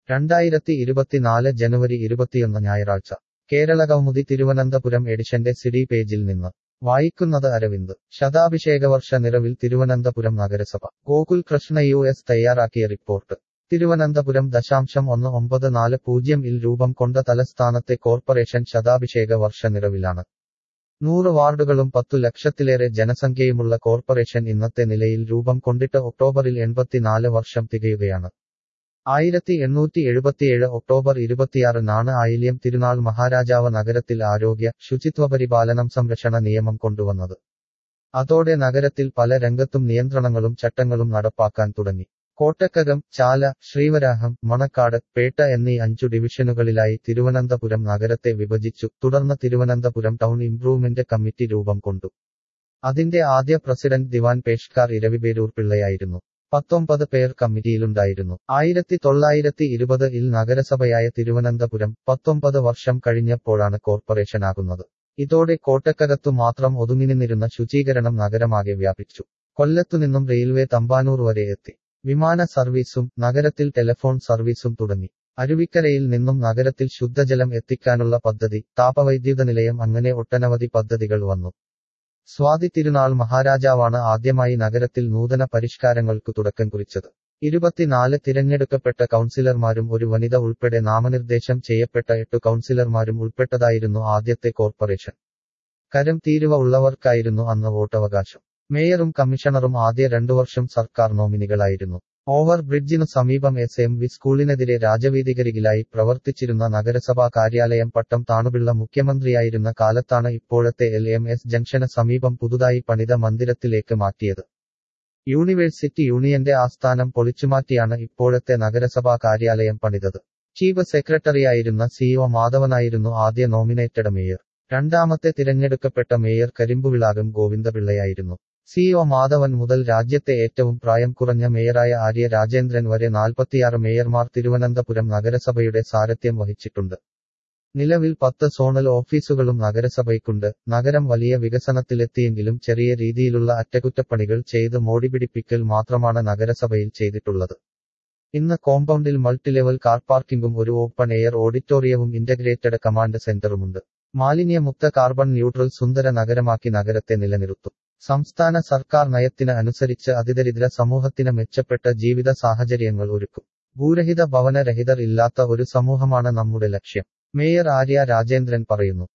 രണ്ടായിരത്തി ഇരുപത്തിനാല് ജനുവരി ഇരുപത്തിയൊന്ന് ഞായറാഴ്ച കേരള കൗമുദി തിരുവനന്തപുരം എഡിഷന്റെ സിഡി പേജിൽ നിന്ന് വായിക്കുന്നത് അരവിന്ദ് ശതാഭിഷേകവർഷ നിറവിൽ തിരുവനന്തപുരം നഗരസഭ ഗോകുൽ കൃഷ്ണ യു എസ് തയ്യാറാക്കിയ റിപ്പോർട്ട് തിരുവനന്തപുരം ദശാംശം ഒന്ന് ഒമ്പത് നാല് പൂജ്യം ഇൽ രൂപം കൊണ്ട തലസ്ഥാനത്തെ കോർപ്പറേഷൻ ശതാഭിഷേക വർഷ നിറവിലാണ് നൂറ് വാർഡുകളും പത്തു ലക്ഷത്തിലേറെ ജനസംഖ്യയുമുള്ള കോർപ്പറേഷൻ ഇന്നത്തെ നിലയിൽ രൂപം കൊണ്ടിട്ട് ഒക്ടോബറിൽ എൺപത്തിനാല് വർഷം തികയുകയാണ് ആയിരത്തി എണ്ണൂറ്റി എഴുപത്തിയേഴ് ഒക്ടോബർ ഇരുപത്തിയാറിനാണ് ആയില്യം തിരുനാൾ മഹാരാജാവ് നഗരത്തിൽ ആരോഗ്യ ശുചിത്വ പരിപാലനം സംരക്ഷണ നിയമം കൊണ്ടുവന്നത് അതോടെ നഗരത്തിൽ പല രംഗത്തും നിയന്ത്രണങ്ങളും ചട്ടങ്ങളും നടപ്പാക്കാൻ തുടങ്ങി കോട്ടക്കകം ചാല ശ്രീവരാഹം മണക്കാട് പേട്ട എന്നീ അഞ്ചു ഡിവിഷനുകളിലായി തിരുവനന്തപുരം നഗരത്തെ വിഭജിച്ചു തുടർന്ന് തിരുവനന്തപുരം ടൗൺ ഇംപ്രൂവ്മെന്റ് കമ്മിറ്റി രൂപം കൊണ്ടു അതിന്റെ ആദ്യ പ്രസിഡന്റ് ദിവാൻ പേഷ്കാർ ഇരവിപേരൂർ പിള്ളയായിരുന്നു പത്തൊമ്പത് പേർ കമ്മിറ്റിയിലുണ്ടായിരുന്നു ആയിരത്തി തൊള്ളായിരത്തി ഇരുപത് ഇൽ നഗരസഭയായ തിരുവനന്തപുരം പത്തൊമ്പത് വർഷം കഴിഞ്ഞപ്പോഴാണ് കോർപ്പറേഷനാകുന്നത് ഇതോടെ കോട്ടക്കകത്തു മാത്രം ഒതുങ്ങിനിന്നിരുന്ന ശുചീകരണം നഗരമാകെ വ്യാപിച്ചു കൊല്ലത്തുനിന്നും റെയിൽവേ തമ്പാനൂർ വരെ എത്തി വിമാന സർവീസും നഗരത്തിൽ ടെലിഫോൺ സർവീസും തുടങ്ങി അരുവിക്കരയിൽ നിന്നും നഗരത്തിൽ ശുദ്ധജലം എത്തിക്കാനുള്ള പദ്ധതി താപവൈദ്യുത നിലയം അങ്ങനെ ഒട്ടനവധി പദ്ധതികൾ വന്നു സ്വാതി തിരുനാൾ മഹാരാജാവാണ് ആദ്യമായി നഗരത്തിൽ നൂതന പരിഷ്കാരങ്ങൾക്കു തുടക്കം കുറിച്ചത് ഇരുപത്തിനാല് തിരഞ്ഞെടുക്കപ്പെട്ട കൗൺസിലർമാരും ഒരു വനിത ഉൾപ്പെടെ നാമനിർദ്ദേശം ചെയ്യപ്പെട്ട എട്ടു കൗൺസിലർമാരും ഉൾപ്പെട്ടതായിരുന്നു ആദ്യത്തെ കോർപ്പറേഷൻ കരം തീരുവ ഉള്ളവർക്കായിരുന്നു അന്ന് വോട്ടവകാശം മേയറും കമ്മീഷണറും ആദ്യ രണ്ടു വർഷം സർക്കാർ നോമിനികളായിരുന്നു ഓവർ ബ്രിഡ്ജിനു സമീപം എസ് എം വി സ്കൂളിനെതിരെ രാജവീതികരികിലായി പ്രവർത്തിച്ചിരുന്ന നഗരസഭാ കാര്യാലയം പട്ടം താണുപിള്ള മുഖ്യമന്ത്രിയായിരുന്ന കാലത്താണ് ഇപ്പോഴത്തെ എൽ എം എസ് ജംഗ്ഷന് സമീപം പുതുതായി പണിത മന്ദിരത്തിലേക്ക് മാറ്റിയത് യൂണിവേഴ്സിറ്റി യൂണിയന്റെ ആസ്ഥാനം പൊളിച്ചുമാറ്റിയാണ് ഇപ്പോഴത്തെ നഗരസഭാ കാര്യാലയം പണിതത് ചീഫ് സെക്രട്ടറിയായിരുന്ന സിഇഒ മാധവനായിരുന്നു ആദ്യ നോമിനേറ്റഡ് മേയർ രണ്ടാമത്തെ തിരഞ്ഞെടുക്കപ്പെട്ട മേയർ കരിമ്പുവിളാകം ഗോവിന്ദപിള്ളയായിരുന്നു സിഇഒ മാധവൻ മുതൽ രാജ്യത്തെ ഏറ്റവും പ്രായം കുറഞ്ഞ മേയറായ ആര്യ രാജേന്ദ്രൻ വരെ നാൽപ്പത്തിയാറ് മേയർമാർ തിരുവനന്തപുരം നഗരസഭയുടെ സാരഥ്യം വഹിച്ചിട്ടുണ്ട് നിലവിൽ പത്ത് സോണൽ ഓഫീസുകളും നഗരസഭയ്ക്കുണ്ട് നഗരം വലിയ വികസനത്തിലെത്തിയെങ്കിലും ചെറിയ രീതിയിലുള്ള അറ്റകുറ്റപ്പണികൾ ചെയ്ത് മോടിപിടിപ്പിക്കൽ മാത്രമാണ് നഗരസഭയിൽ ചെയ്തിട്ടുള്ളത് ഇന്ന് കോമ്പൗണ്ടിൽ മൾട്ടിലെവൽ കാർ പാർക്കിംഗും ഒരു ഓപ്പൺ എയർ ഓഡിറ്റോറിയവും ഇന്റഗ്രേറ്റഡ് കമാൻഡ് സെന്ററുമുണ്ട് മാലിന്യമുക്ത കാർബൺ ന്യൂട്രൽ സുന്ദര നഗരമാക്കി നഗരത്തെ നിലനിർത്തും സംസ്ഥാന സർക്കാർ നയത്തിന് അനുസരിച്ച് അതിദരിദ്ര സമൂഹത്തിന് മെച്ചപ്പെട്ട ജീവിത സാഹചര്യങ്ങൾ ഒരുക്കും ഭൂരഹിത ഭവനരഹിതർ ഇല്ലാത്ത ഒരു സമൂഹമാണ് നമ്മുടെ ലക്ഷ്യം മേയർ ആര്യ രാജേന്ദ്രൻ പറയുന്നു